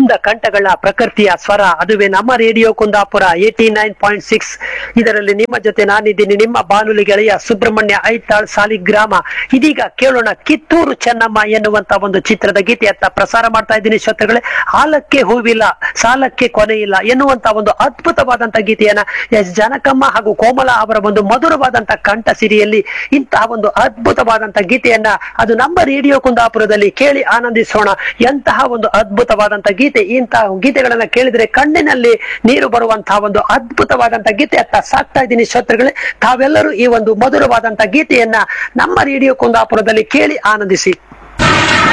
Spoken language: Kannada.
ಕುಂದ ಕಂಠಗಳ ಪ್ರಕೃತಿಯ ಸ್ವರ ಅದುವೇ ನಮ್ಮ radio Kundapura eighty nine point six ಇದರಲ್ಲಿ ನಿಮ್ಮ ಜೊತೆ ನಾನಿದ್ದೀನಿ ನಿಮ್ಮ ಬಾನುಲಿ ಗೆಳೆಯ ಸುಬ್ರಹ್ಮಣ್ಯ ಐತಾಳ್ ಸಾಲಿಗ್ರಾಮ ಇದೀಗ ಕೇಳೋಣ ಕಿತ್ತೂರು ಚೆನ್ನಮ್ಮ ಎನ್ನುವಂತ ಒಂದು ಚಿತ್ರದ ಗೀತೆಯತ್ತ ಪ್ರಸಾರ ಮಾಡ್ತಾ ಇದ್ದೀನಿ ಶ್ರೋತೃಗಳೇ ಹಾಲಕ್ಕೆ ಹೂವಿಲ್ಲ ಸಾಲಕ್ಕೆ ಕೊನೆ ಇಲ್ಲ ಎನ್ನುವಂತ ಒಂದು ಅದ್ಭುತವಾದಂತ ಗೀತೆಯನ್ನ ಎಸ್ ಜನಕಮ್ಮ ಹಾಗೂ ಕೋಮಲ ಅವರ ಒಂದು ಮಧುರವಾದಂತ ಕಂಠ ಸಿರಿಯಲ್ಲಿ ಇಂತಹ ಒಂದು ಅದ್ಭುತವಾದಂತ ಗೀತೆಯನ್ನ ಅದು ನಮ್ಮ ರೇಡಿಯೋ ಕುಂದಾಪುರದಲ್ಲಿ ಕೇಳಿ ಆನಂದಿಸೋಣ ಎಂತಹ ಒಂದು ಅದ್ಭುತವಾದಂತ ಗೀತೆ ಇಂತಹ ಗೀತೆಗಳನ್ನ ಕೇಳಿದ್ರೆ ಕಣ್ಣಿನಲ್ಲಿ ನೀರು ಬರುವಂತಹ ಒಂದು ಅದ್ಭುತವಾದಂತ ಗೀತೆ ಅತ್ತ ಸಾಕ್ತಾ ಇದ್ದೀನಿ ಶ್ರೋತೃಗಳೇ ತಾವೆಲ್ಲರೂ ಈ ಒಂದು ಮಧುರವಾದಂತ ಗೀತೆಯನ್ನ ನಮ್ಮ ರೇಡಿಯೋ ಕುಂದಾಪುರದಲ್ಲಿ ಕೇಳಿ ಆನಂದಿಸಿ